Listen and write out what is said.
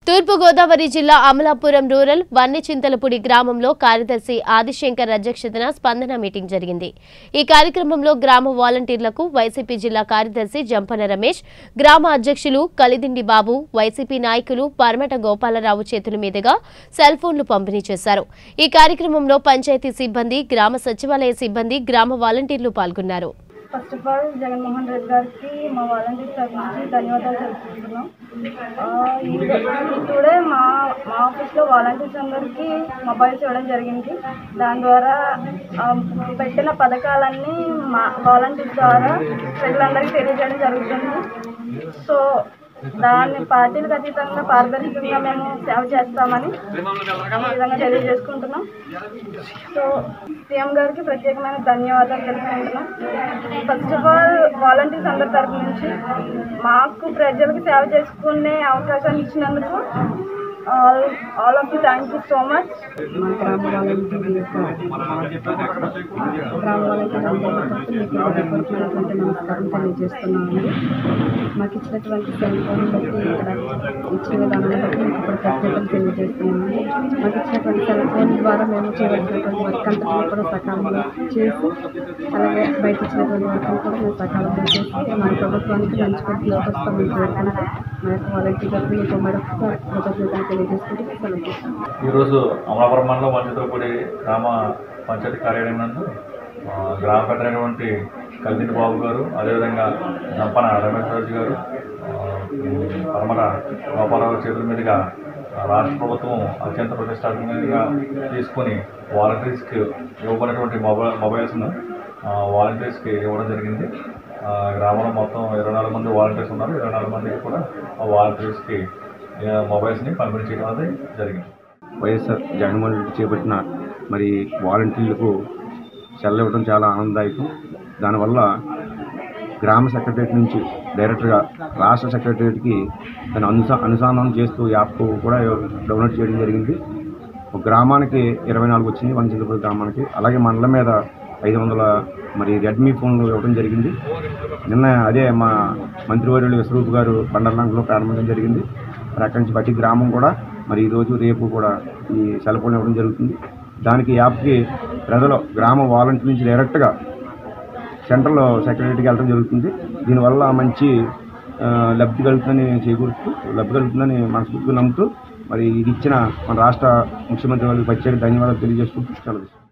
తూర్పుగోదావరి జిల్లా అమలాపురం రూరల్ వన్నిచింతలపూడి గ్రామంలో కార్యదర్శి ఆదిశంకర్ అధ్యక్షతన స్పందన మీటింగ్ జరిగింది ఈ కార్యక్రమంలో గ్రామ వాలంటీర్లకు వైసీపీ జిల్లా కార్యదర్శి జంపన రమేష్ గ్రామ అధ్యక్షులు కలిదిండి బాబు వైసీపీ నాయకులు పరమట గోపాలరావు చేతుల మీదుగా సెల్ ఫోన్లు పంపిణీ చేశారు ఈ కార్యక్రమంలో పంచాయతీ సిబ్బంది గ్రామ సచివాలయ సిబ్బంది గ్రామ వాలంటీర్లు పాల్గొన్నారు first of all Jagan Mohan Reddy గారికి మా వాలంటీర్ తరఫు నుంచి ధన్యవాదాలు తెలుపుకుంటున్నాం ఆ, ఈ టుడే మా మా ఆఫీస్లో వాలంటీర్స్ అందరికీ మొబైల్స్ ఇవ్వడం జరిగింది దాని ద్వారా ఆ, పెట్టిన పథకాలన్నీ మా వాలంటీర్స్ ద్వారా ప్రజలందరికీ తెలియజేయడం జరుగుతుంది సో దాన్ని పార్టీలకు అతీతంగా పారదర్శకంగా మేము సేవ చేస్తామని ఈ విధంగా తెలియజేసుకుంటున్నాం సో సీఎం గారికి ప్రత్యేకమైన ధన్యవాదాలు తెలుపుకుంటున్నాం ఫస్ట్ ఆఫ్ ఆల్ వాలంటీర్స్ అందరి తరపు నుంచి మాకు ప్రజలకు సేవ చేసుకునే అవకాశాన్ని ఇచ్చినందుకు all all of you thank you so much మా గ్రామ వాలంటీర్ యొక్క గ్రామ వాలంటీర్ అందరికీ మీకు హృదయపూర్వకమైనటువంటి నమస్కారం తెలియజేస్తున్నామండి మాకు ఇచ్చినటువంటి సెల్ ఫోన్ బట్టి ఇక్కడ ఇచ్చిన విధానాన్ని బట్టి మీకు ఇప్పుడు ప్రత్యేకత తెలియజేస్తున్నామండి మాకు ఇచ్చినటువంటి సెల్ ఫోన్ ద్వారా మేము చేయవలసినటువంటి వర్క్ అంతా కూడా సకాలంలో చేసి అలాగే బయట ఇచ్చినటువంటి వర్క్ కూడా మేము సకాలంలో చేసి మన ప్రభుత్వానికి మంచి పేరు తీసుకొస్తామని కోరుకుంటూ మా యొక్క వాలంటీర్ గారికి మీకు మరొకసారి కృతజ్ఞతలు తెలియజేసుకుంటూ సెలవు తీసుకుంటాం. ఈరోజు అమలాపురం మండలం వంచిత్రపూడి గ్రామ పంచాయతీ కార్యాలయం నందు ఆ, గ్రామ పెద్ద అయినటువంటి కల్దిని బాబు గారు అదేవిధంగా నంపన రమేష్ రాజు గారు ఆ, పరమర గోపాలరావు చేతుల మీదుగా ఆ, రాష్ట్ర ప్రభుత్వం అత్యంత ప్రతిష్టాత్మకంగా తీసుకొని వాలంటీర్స్కి ఇవ్వబడినటువంటి మొబైల్ మొబైల్స్ను ఆ, వాలంటీర్స్కి ఇవ్వడం జరిగింది ఆ, గ్రామంలో మొత్తం ఇరవై నాలుగు మంది వాలంటీర్స్ ఉన్నారు ఇరవై నాలుగు మందికి కూడా ఆ వాలంటీర్స్కి ఆ, మొబైల్స్ని పంపిణీ చేయడం అనేది జరిగింది వైఎస్ఆర్ జగన్మోహన్ రెడ్డి చేపట్టిన మరి వాలంటీర్లకు సెలవు ఇవ్వడం చాలా ఆనందదాయకం దానివల్ల గ్రామ సెక్రటరేట్ నుంచి డైరెక్ట్గా రాష్ట్ర సెక్రటరేట్కి దాన్ని అనుసా అనుసంధానం చేస్తూ యాప్ కూడా డౌన్లోడ్ చేయడం జరిగింది ఒక గ్రామానికి ఇరవై నాలుగు వచ్చింది వన్ చింతపూడి గ్రామానికి అలాగే మండలం మీద ఐదు వందల మరి రెడ్మీ ఫోన్లు ఇవ్వడం జరిగింది నిన్న అదే మా మంత్రివర్యులు విశ్వరూప్ గారు బండర్లంకలో ప్రారంభించడం జరిగింది మరి అక్కడి నుంచి ప్రతి గ్రామం కూడా మరి ఈరోజు రేపు కూడా ఈ సెల్ ఫోన్ ఇవ్వడం జరుగుతుంది దానికి యాప్కి ప్రజలు గ్రామ వాలంటీర్ నుంచి డైరెక్ట్గా సెంట్రల్ సెక్రటరీకి వెళ్ళడం జరుగుతుంది దీనివల్ల మంచి ఆ, లబ్ధి కలుగుతుందని చేకూరుతూ లబ్ధి కలుగుతుందని మనస్ఫూర్తిగా నమ్ముతూ మరి ఇది ఇచ్చిన మన రాష్ట్ర ముఖ్యమంత్రి వారికి ప్రత్యేక ధన్యవాదాలు తెలియజేసుకుంటూ సెలవు తీసుకుంటాం.